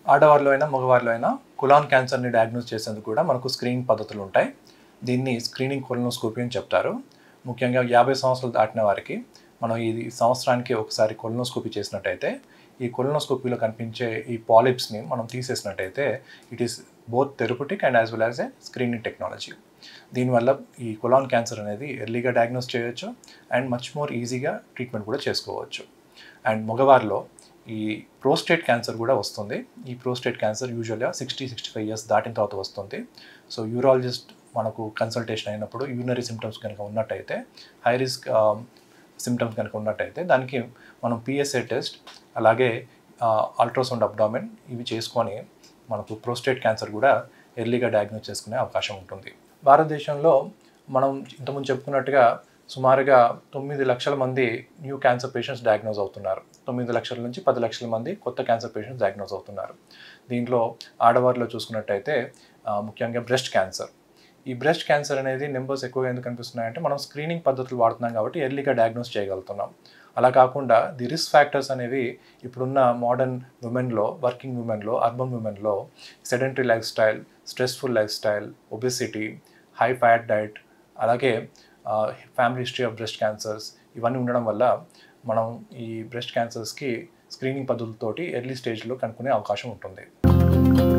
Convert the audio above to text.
ఆడవారిలో అయినా మగవారిలో అయినా కులాన్ క్యాన్సర్ని డయాగ్నోస్ చేసేందుకు కూడా మనకు స్క్రీనింగ్ పద్ధతులు ఉంటాయి దీన్ని స్క్రీనింగ్ కొలనోస్కోపీ అని చెప్తారు ముఖ్యంగా యాభై సంవత్సరాలు దాటిన వారికి మనం ఇది సంవత్సరానికి ఒకసారి కొలనోస్కోపీ చేసినట్టయితే ఈ కొలనోస్కోపీలో కనిపించే ఈ పాలిప్స్ని మనం తీసేసినట్టయితే it is both therapeutic and as well as a screening technology దీనివల్ల ఈ కొలాన్ క్యాన్సర్ అనేది ఎర్లీగా డయాగ్నోస్ చేయొచ్చు అండ్ మచ్ మోర్ ఈజీగా ట్రీట్మెంట్ కూడా చేసుకోవచ్చు అండ్ మగవారిలో ఈ ప్రోస్టేట్ క్యాన్సర్ కూడా వస్తుంది ఈ ప్రోస్టేట్ క్యాన్సర్ యూజువల్గా సిక్స్టీ సిక్స్టీ ఫైవ్ ఇయర్స్ దాటిన తర్వాత వస్తుంది సో యూరాలజిస్ట్ మనకు కన్సల్టేషన్ అయినప్పుడు యూనరీ సిమ్టమ్స్ కనుక ఉన్నట్టయితే హై రిస్క్ సిమ్టమ్స్ కనుక ఉన్నట్టయితే దానికి మనం పిఎస్ఏ టెస్ట్ అలాగే అల్ట్రాసౌండ్ అబ్డామిన్ ఇవి చేసుకొని మనకు ప్రోస్టేట్ క్యాన్సర్ కూడా ఎర్లీగా డయాగ్నోస్ చేసుకునే అవకాశం ఉంటుంది భారతదేశంలో మనం ఇంతకుముందు చెప్పుకున్నట్టుగా సుమారుగా తొమ్మిది లక్షల మంది న్యూ క్యాన్సర్ పేషెంట్స్ డయాగ్నోజ్ అవుతున్నారు తొమ్మిది లక్షల నుంచి పది లక్షల మంది కొత్త క్యాన్సర్ పేషెంట్స్ డయాగ్నోజ్ అవుతున్నారు దీంట్లో ఆడవారిలో చూసుకున్నట్టయితే ఆ, ముఖ్యంగా బ్రెస్ట్ క్యాన్సర్ ఈ బ్రెస్ట్ క్యాన్సర్ అనేది నెంబర్స్ ఎక్కువగా ఎందుకు కనిపిస్తున్నాయంటే మనం స్క్రీనింగ్ పద్ధతులు వాడుతున్నాం కాబట్టి ఎర్లీగా డయాగ్నోస్ చేయగలుగుతున్నాం అలా కాకుండా ది రిస్క్ ఫ్యాక్టర్స్ అనేవి ఇప్పుడున్న మోడర్న్ ఉమెన్లో వర్కింగ్ ఉమెన్లో అర్బన్ ఉమెన్లో sedentary lifestyle stressful lifestyle obesity high fat diet అలాగే family history of breast cancers ఇవన్నీ ఉండడం వల్ల మనం ఈ బ్రెస్ట్ క్యాన్సర్స్కి స్క్రీనింగ్ పద్ధతులతోటి ఎర్లీ స్టేజ్లో కనుక్కునే అవకాశం ఉంటుంది